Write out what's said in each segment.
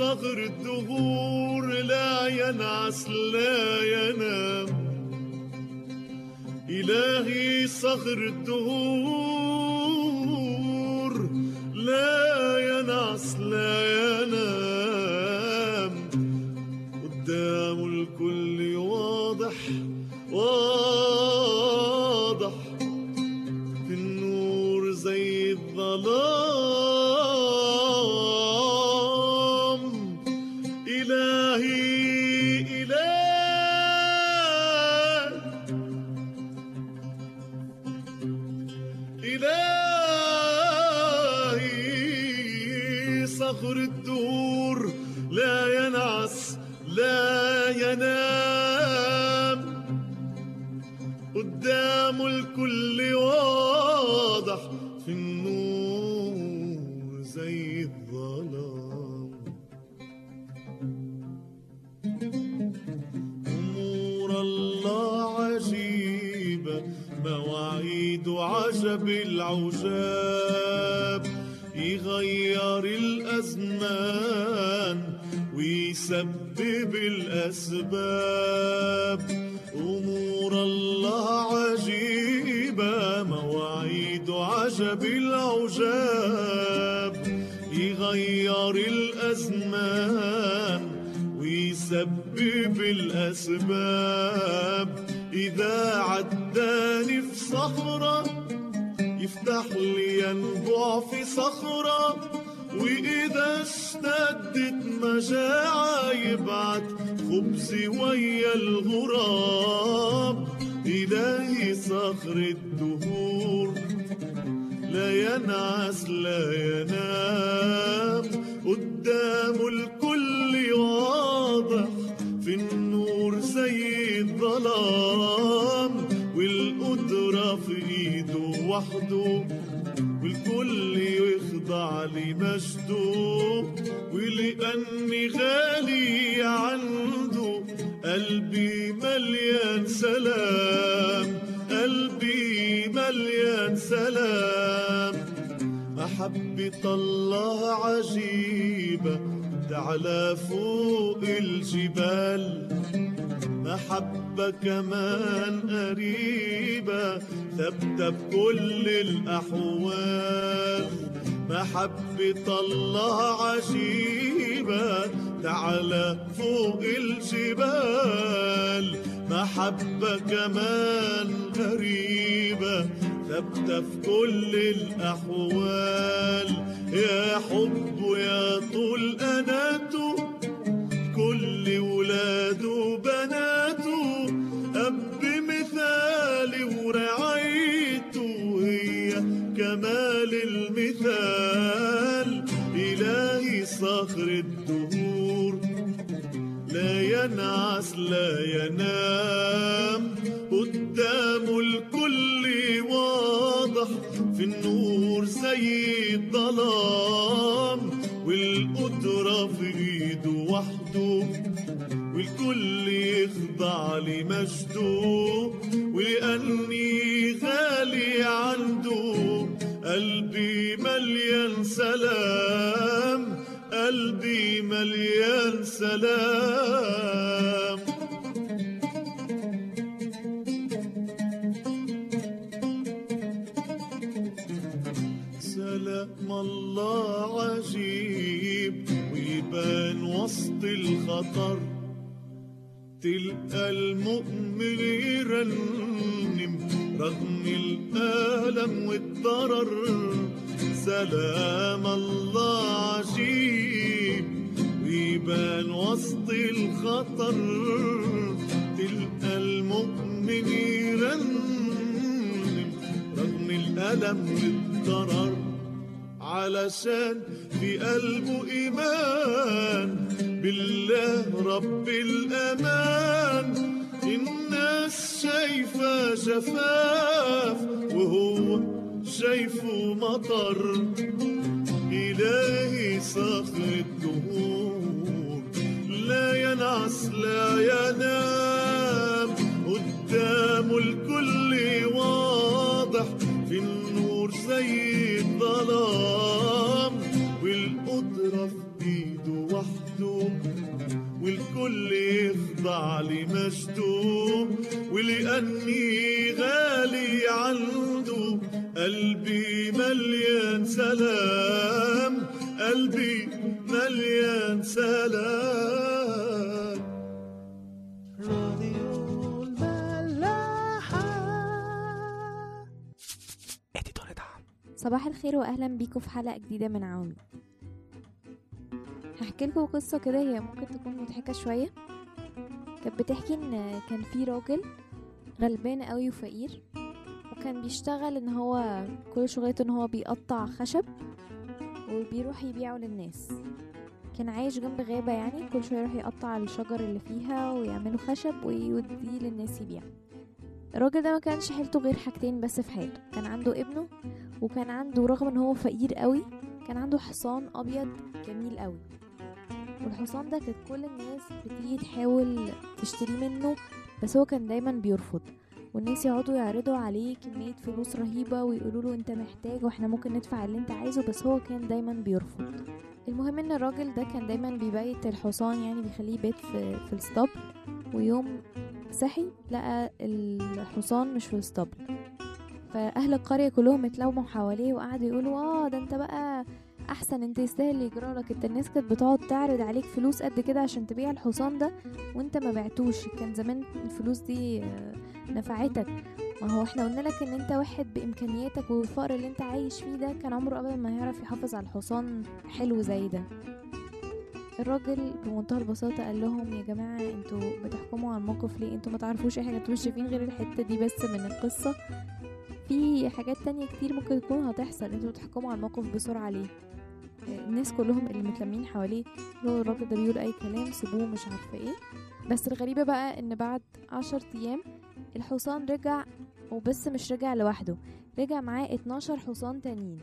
صغر الدهور لا ينعس لا ينام إلهي صغر الدهور لا ينعس لا ينام قدام الكل واضح واضح في النور زي الظلام إلهي إله إلهي صخر الدور لا ينعس لا ينام قدام الكل واضح في النور زي الظلام أمور الله عجيبة مواعيد عجب العجاب يغير الأزمان ويسبب الأسباب أمور الله عجيبة مواعيد عجب العجاب يغير الأزمان ويسبب الأسباب إذا عداني في صخرة يفتح لي ينبع في صخرة وإذا اشتدت مجاعة يبعت خبزي ويا الغراب إلهي صخر الدهور لا ينعس لا ينام قدام الكل واضح في النور زي الظلام والقدرة في ايده وحده والكل يخضع لمجده ولأني غالي عنده قلبي مليان سلام قلبي مليان سلام محبة الله عجيبة تعلى فوق الجبال محبة كمان قريبة ثابتة بكل الأحوال محبة الله عجيبة تعلى فوق الجبال محبة كمان غريبة ثابتة في كل الأحوال يا حب يا طول أناته كل ولاده وبناته أب مثالي ورعايته هي كمال المثال إلهي صخر الدهور لا ينعس لا ينام قدام الكل واضح في النور زي الظلام والقدرة في ايده وحده والكل يخضع لمجده ولأني غالي عنده قلبي مليان سلام قلبي مليان سلام سلام الله عجيب ويبان وسط الخطر تلقى المؤمن يرنم رغم الألم والضرر سلام الله عجيب ويبان وسط الخطر تلقى المؤمن يرنم رغم الألم والضرر علشان في قلبه إيمان بالله رب الأمان الناس شايفة شفاف وهو شايفه مطر إلهي صخر الدهور لا ينعس لا ينام قدامه الكل واضح في النور زي الظلام والقدرة في ايده وحده ولأني غالي عنده قلبي مليان سلام قلبي مليان سلام راديو الملاحة اديتور دعم صباح الخير واهلا بيكم في حلقه جديده من عوامي هحكي لكم قصه كده هي ممكن تكون مضحكه شويه كانت بتحكي ان كان في راجل غلبان قوي وفقير وكان بيشتغل ان هو كل شغلته ان هو بيقطع خشب وبيروح يبيعه للناس كان عايش جنب غابة يعني كل شوية يروح يقطع الشجر اللي فيها ويعمله خشب ويوديه للناس يبيع الراجل ده ما كانش حيلته غير حاجتين بس في حياته كان عنده ابنه وكان عنده رغم ان هو فقير قوي كان عنده حصان ابيض جميل قوي والحصان ده كانت كل الناس بتيجي تحاول تشتري منه بس هو كان دايما بيرفض والناس يقعدوا يعرضوا عليه كمية فلوس رهيبة ويقولوا له انت محتاج واحنا ممكن ندفع اللي انت عايزه بس هو كان دايما بيرفض المهم ان الراجل ده كان دايما بيبيت الحصان يعني بيخليه يبات في, في الاسطبل ويوم صحي لقى الحصان مش في الاسطبل فاهل القريه كلهم اتلموا حواليه وقعدوا يقولوا اه ده انت بقى احسن انت يستاهل يجرالك انت الناس كانت بتقعد تعرض عليك فلوس قد كده عشان تبيع الحصان ده وانت ما بعتوش كان زمان الفلوس دي آه، نفعتك ما هو احنا قلنا لك ان انت واحد بامكانياتك والفقر اللي انت عايش فيه ده كان عمره ابدا ما هيعرف يحافظ على الحصان حلو زي ده الراجل بمنتهى البساطة قال لهم يا جماعة انتوا بتحكموا على الموقف ليه انتوا ما تعرفوش اي حاجة انتوا مش شايفين غير الحتة دي بس من القصة في حاجات تانية كتير ممكن تكون هتحصل انتوا بتحكموا على الموقف بسرعة ليه الناس كلهم اللي متلمين حواليه لو الراجل ده بيقول اي كلام سيبوه مش عارفة ايه بس الغريبة بقى ان بعد عشر ايام الحصان رجع وبس مش رجع لوحده رجع معاه 12 حصان تانيين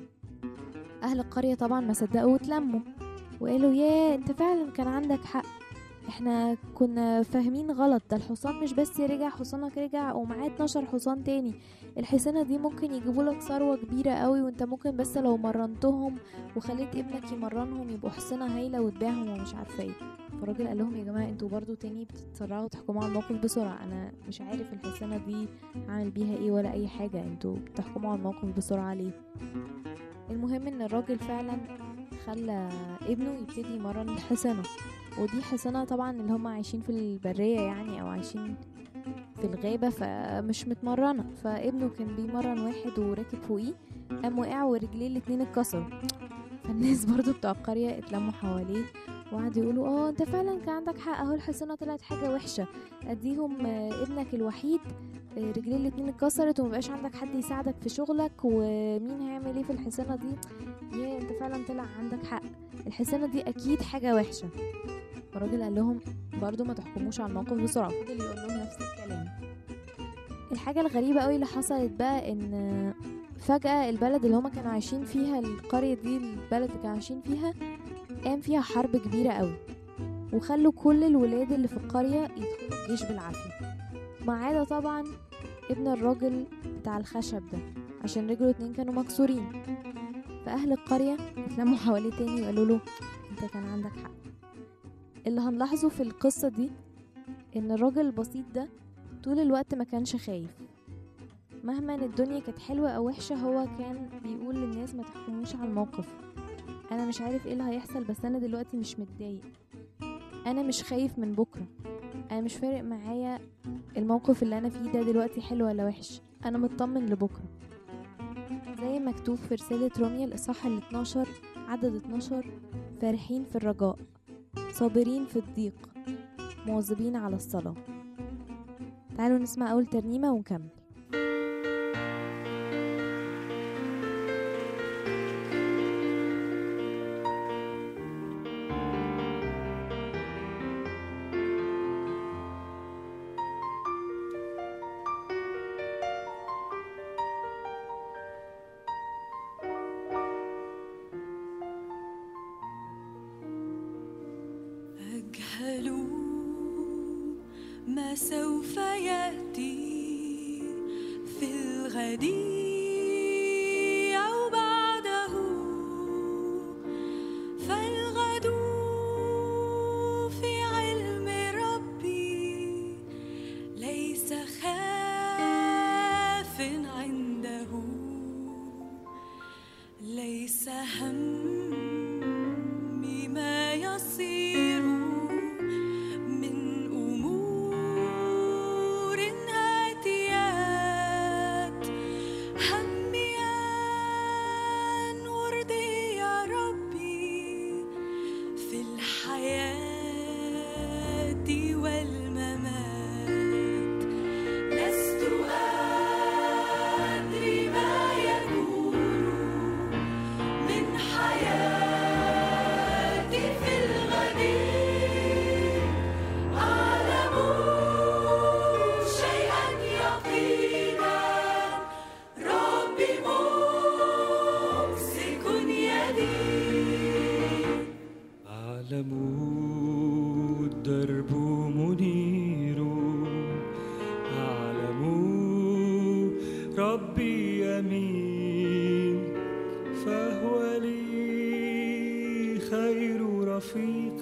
اهل القرية طبعا ما صدقوا واتلموا وقالوا ياه انت فعلا كان عندك حق احنا كنا فاهمين غلط ده الحصان مش بس رجع حصانك رجع ومعاه 12 حصان تاني الحصانة دي ممكن يجيبوا لك ثروة كبيرة قوي وانت ممكن بس لو مرنتهم وخليت ابنك يمرنهم يبقوا حصانة هايلة وتبيعهم ومش عارفة ايه فالراجل قال لهم يا جماعة انتوا برضو تاني بتتسرعوا وتحكموا على الموقف بسرعة انا مش عارف الحصانة دي عامل بيها ايه ولا اي حاجة انتوا بتحكموا على الموقف بسرعة ليه المهم ان الراجل فعلا خلى ابنه يبتدي يمرن الحصانة ودي حصانة طبعا اللي هم عايشين في البرية يعني او عايشين في الغابة فمش متمرنة فابنه كان بيمرن واحد وراكب فوقيه قام وقع ورجليه الاتنين اتكسروا فالناس برضو بتوع القرية اتلموا حواليه وقعدوا يقولوا اه انت فعلا كان عندك حق اهو الحصانة طلعت حاجة وحشة اديهم آه، ابنك الوحيد آه، رجليه الاتنين اتكسرت ومبقاش عندك حد يساعدك في شغلك ومين هيعمل ايه في الحصانة دي يا انت فعلا طلع عندك حق الحصانة دي اكيد حاجة وحشة الراجل قال لهم برضو ما تحكموش على الموقف بسرعة فضل يقول لهم نفس الكلام الحاجة الغريبة قوي اللي حصلت بقى ان فجأة البلد اللي هما كانوا عايشين فيها القرية دي البلد اللي كانوا عايشين فيها قام فيها حرب كبيرة قوي وخلوا كل الولاد اللي في القرية يدخلوا الجيش بالعافية ما عدا طبعا ابن الراجل بتاع الخشب ده عشان رجله اتنين كانوا مكسورين فأهل القرية اتلموا حواليه تاني وقالوا له انت كان عندك حق اللي هنلاحظه في القصة دي ان الراجل البسيط ده طول الوقت ما كانش خايف مهما إن الدنيا كانت حلوة او وحشة هو كان بيقول للناس ما تحكموش على الموقف انا مش عارف ايه اللي هيحصل بس انا دلوقتي مش متضايق انا مش خايف من بكرة انا مش فارق معايا الموقف اللي انا فيه ده دلوقتي حلو ولا وحش انا مطمن لبكرة زي مكتوب في رسالة روميا الإصحاح ال 12 عدد 12 فرحين في الرجاء صابرين في الضيق مواظبين على الصلاة تعالوا نسمع أول ترنيمة ونكمل أجهل ما سوف يأتي في الغد أو بعده فالغد في علم ربي ليس ليس خاف عنده ليس همي ما يصير من أمور آتيات همي أن أرضي يا ربي في الحياة والممات لست أدري ما يكون من حياتي في الغد أعلم شيئا يقينا ربي ممسك يدي أعلم الدرب منير أعلم ربي يمين فهو لي خير رفيق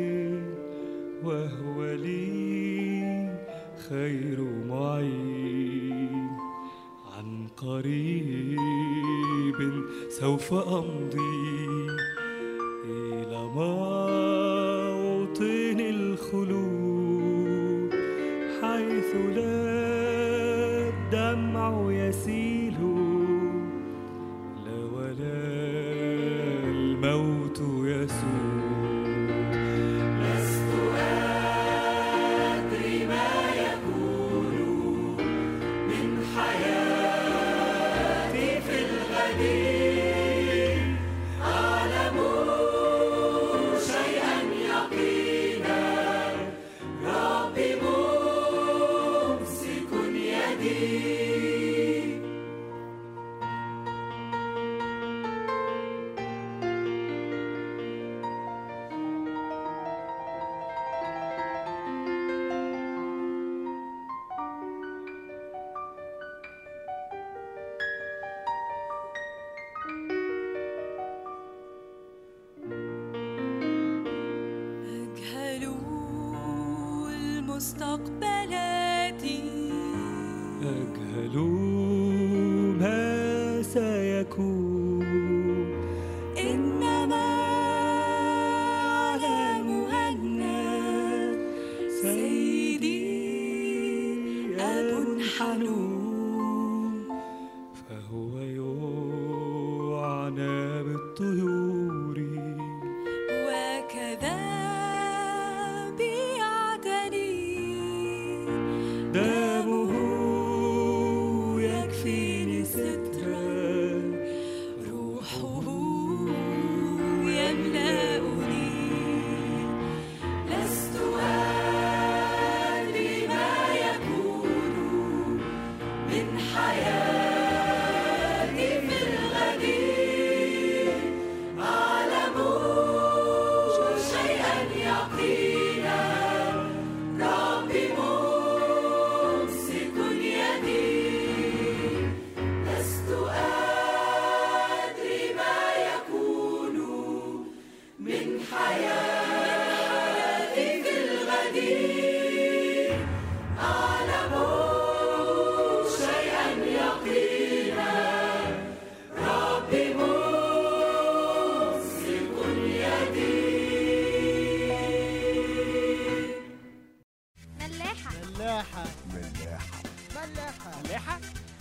وهو لي خير معين عن قريب سوف أمضي إلى موطن الخلود حيث لا الدمع يسيل لا ولا الموت يسود لست أدري ما يكون من حياتي في الغد أعلم شيئا يقينا ربي ممسك يدي أجهل المستقبلات أجهل ما سيكون إنما أعلم أن سيدي أب حنون فهو يعنى بالطيور وكذا بيعتني دمه يكفيني سترا روحه يملأني لست أدري ما يكون من حياتي في الغد أعلم شيئا يقينا ربي ممسك يدي لست أدري ما يكون من حياتي في الغد أعلم شيئا يقينا ربي ممسك يدي ملاحة ملاحة ملاحة ملاحة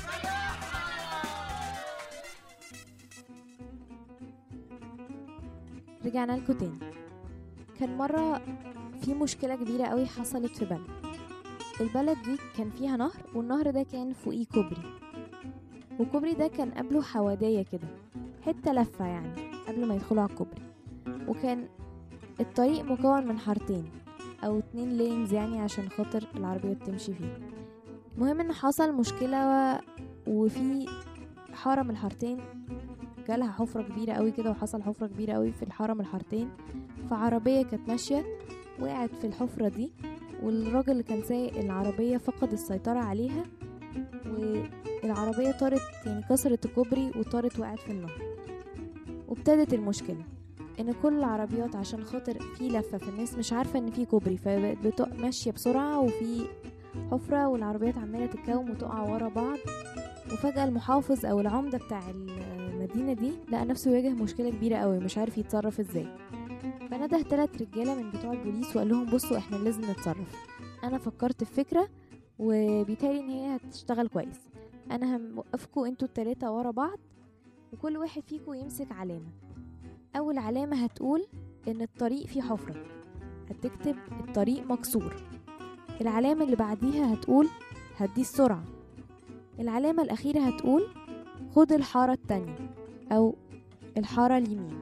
رجعنا لكم تاني كان مرة في مشكلة كبيرة قوي حصلت في بلد البلد دي كان فيها نهر والنهر ده كان فوقيه كوبري والكوبري ده كان قبله حوادية كده حتة لفة يعني قبل ما يدخلوا على الكوبري وكان الطريق مكون من حارتين أو اتنين لينز يعني عشان خاطر العربيات تمشي فيه المهم ان حصل مشكلة و... وفي حارة من الحارتين جالها حفرة كبيرة قوي كده وحصل حفرة كبيرة قوي في الحارة من الحارتين فعربية كانت ماشية وقعت في الحفرة دي والراجل اللي كان سايق العربية فقد السيطرة عليها والعربية طارت يعني كسرت الكوبري وطارت وقعت في النهر وابتدت المشكلة ان كل العربيات عشان خاطر في لفة فالناس مش عارفة ان في كوبري فبقت ماشية بسرعة وفي حفرة والعربيات عمالة تتكوم وتقع ورا بعض وفجأة المحافظ أو العمدة بتاع المدينة دي لقى نفسه يواجه مشكلة كبيرة قوي مش عارف يتصرف ازاي فنده تلات رجالة من بتوع البوليس وقال لهم بصوا احنا لازم نتصرف انا فكرت في فكرة وبيتهيألي ان هي هتشتغل كويس انا هوقفكوا انتوا التلاتة ورا بعض وكل واحد فيكوا يمسك علامة اول علامة هتقول ان الطريق فيه حفرة هتكتب الطريق مكسور العلامة اللي بعديها هتقول هدي السرعة العلامة الأخيرة هتقول خد الحارة التانية أو الحارة اليمين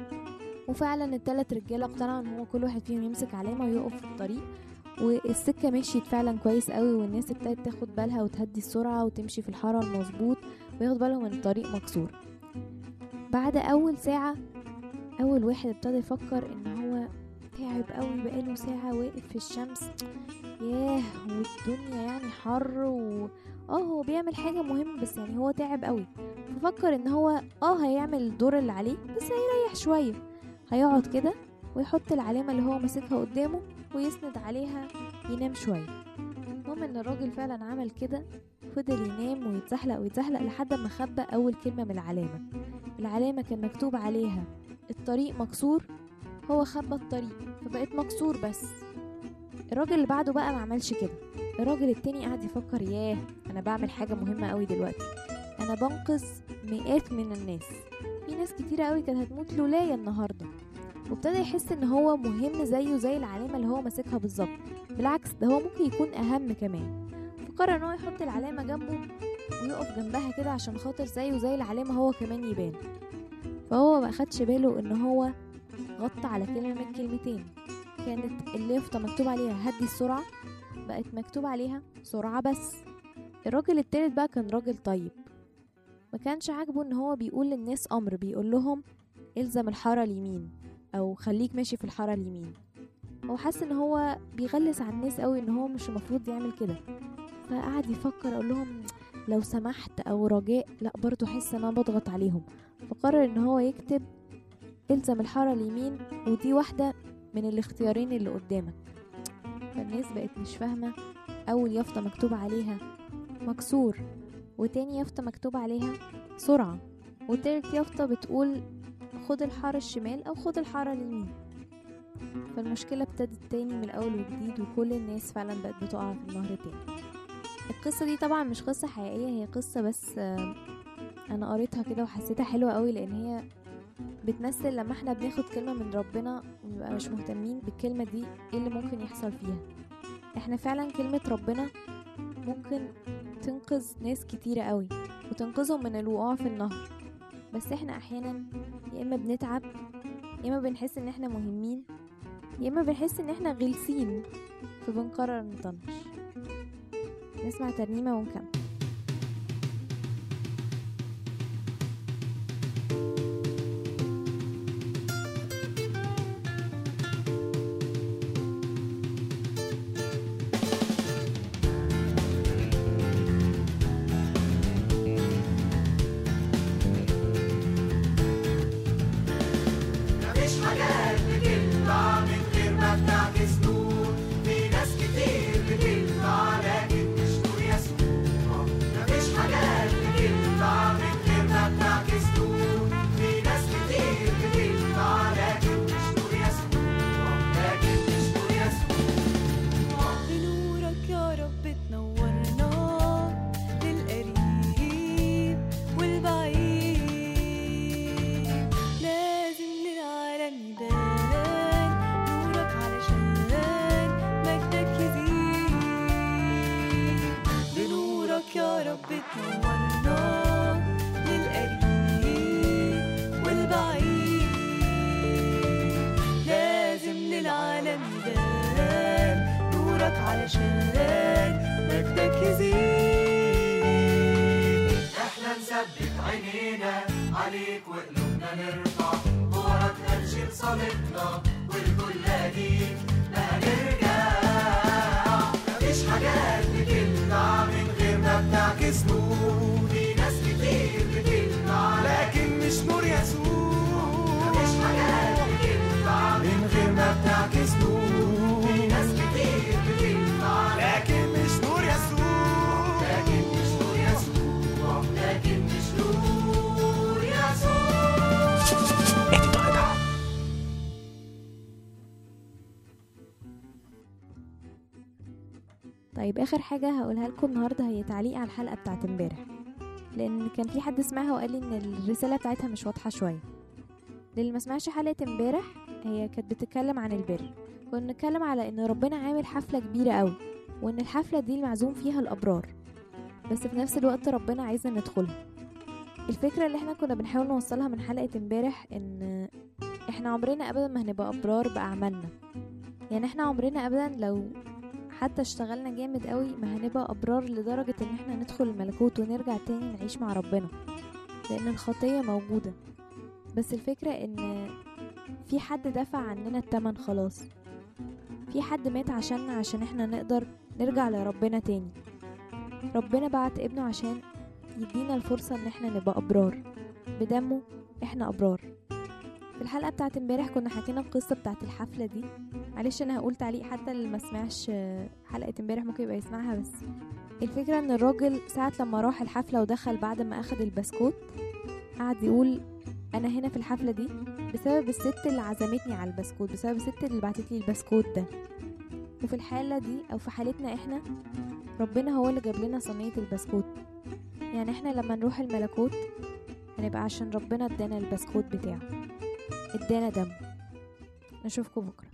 وفعلا التلات رجالة اقتنعوا ان هو كل واحد فيهم يمسك علامة ويقف في الطريق والسكة مشيت فعلا كويس قوي والناس ابتدت تاخد بالها وتهدي السرعة وتمشي في الحارة المظبوط وياخد بالهم ان الطريق مكسور بعد أول ساعة أول واحد ابتدى يفكر ان هو تعب قوي بقاله ساعة واقف في الشمس ياه والدنيا يعني حر و... اه هو بيعمل حاجة مهمة بس يعني هو تعب قوي ففكر ان هو اه هيعمل الدور اللي عليه بس هيريح شوية هيقعد كده ويحط العلامة اللي هو ماسكها قدامه ويسند عليها ينام شوية المهم ان الراجل فعلا عمل كده فضل ينام ويتزحلق ويتزحلق لحد ما خبى اول كلمة من العلامة العلامة كان مكتوب عليها الطريق مكسور هو خبى الطريق فبقت مكسور بس الراجل اللي بعده بقى ما عملش كده الراجل التاني قعد يفكر ياه انا بعمل حاجة مهمة قوي دلوقتي انا بنقذ مئات من الناس في ناس كتيرة قوي كانت هتموت لولايا النهاردة وابتدى يحس ان هو مهم زيه زي العلامة اللي هو ماسكها بالظبط بالعكس ده هو ممكن يكون اهم كمان فقرر ان هو يحط العلامة جنبه ويقف جنبها كده عشان خاطر زيه زي العلامة هو كمان يبان فهو ما خدش باله ان هو غطى على كلمة من كلمتين كانت اليافطة مكتوب عليها هدي السرعة بقت مكتوب عليها سرعة بس الراجل التالت بقى كان راجل طيب ما كانش عاجبه ان هو بيقول للناس امر بيقول لهم الزم الحارة اليمين او خليك ماشي في الحارة اليمين هو حس ان هو بيغلس على الناس قوي ان هو مش المفروض يعمل كده فقعد يفكر اقول لهم لو سمحت او رجاء لا برضه حس ان انا بضغط عليهم فقرر ان هو يكتب الزم الحارة اليمين ودي واحدة من الاختيارين اللي قدامك فالناس بقت مش فاهمة أول يافطة مكتوب عليها مكسور وتاني يافطة مكتوب عليها سرعة وتالت يافطة بتقول خد الحارة الشمال أو خد الحارة اليمين فالمشكلة ابتدت تاني من الأول وجديد وكل الناس فعلا بقت بتقع في النهر تاني القصة دي طبعا مش قصة حقيقية هي قصة بس آه، أنا قريتها كده وحسيتها حلوة قوي لأن هي بتمثل لما احنا بناخد كلمة من ربنا ونبقى مش مهتمين بالكلمة دي ايه اللي ممكن يحصل فيها احنا فعلا كلمة ربنا ممكن تنقذ ناس كتيرة قوي وتنقذهم من الوقوع في النهر بس احنا احيانا يا اما بنتعب يا اما بنحس ان احنا مهمين يا اما بنحس ان احنا غلسين فبنقرر نطنش نسمع ترنيمة ونكمل مفيش حاجات بتطلع من غير ما بتعكس نور في ناس كتير بتطلع لكن مش نور يسوع مفيش حاجات بتطلع من غير ما بتعكس نور في ناس كتير بتطلع لكن مش نور يسوع لكن مش نور يسوع بنورك يا رب تنورنا للقريب والبعيد لازم للعالم يبان نورك علشان مجدك يزيد بنورك يا رب تنورنا للقريب والبعيد لازم للعالم يبان نورك علشان مجدك يزيد احنا نثبت عينينا عليك وقلوبنا نرفع دورك هنشيل صليبنا والكل ليك ما هنرجع مفيش حاجات بتطلع من غير ما بتعكس نور في ناس كتير بتطلع لكن مش نور يسوع مفيش حاجات بتطلع من غير ما بتعكس نور في ناس كتير بتطلع لكن مش نور طيب اخر حاجه هقولها لكم النهارده هي تعليق على الحلقه بتاعت امبارح لان كان في حد سمعها وقال لي ان الرساله بتاعتها مش واضحه شويه للي ما سمعش حلقه امبارح هي كانت بتتكلم عن البر كنا بنتكلم على ان ربنا عامل حفله كبيره قوي وان الحفله دي المعزوم فيها الابرار بس في نفس الوقت ربنا عايزنا ندخلها الفكره اللي احنا كنا بنحاول نوصلها من حلقه امبارح ان احنا عمرنا ابدا ما هنبقى ابرار باعمالنا يعني احنا عمرنا ابدا لو حتى اشتغلنا جامد قوي ما هنبقى ابرار لدرجه ان احنا ندخل الملكوت ونرجع تاني نعيش مع ربنا لان الخطيه موجوده بس الفكره ان في حد دفع عننا التمن خلاص في حد مات عشاننا عشان احنا نقدر نرجع لربنا تاني ربنا بعت ابنه عشان يدينا الفرصة ان احنا نبقى ابرار بدمه احنا ابرار في الحلقة بتاعت امبارح كنا حكينا القصة بتاعت الحفلة دي معلش انا هقول تعليق حتى اللي ما سمعش آه، حلقة امبارح ممكن يبقى يسمعها بس الفكرة ان الراجل ساعة لما راح الحفلة ودخل بعد ما اخد البسكوت قعد يقول انا هنا في الحفلة دي بسبب الست اللي عزمتني على البسكوت بسبب الست اللي بعتت لي البسكوت ده وفي الحالة دي او في حالتنا احنا ربنا هو اللي جاب لنا صينية البسكوت يعني احنا لما نروح الملكوت هنبقى عشان ربنا ادانا البسكوت بتاعه ادانا دم نشوفكم بكره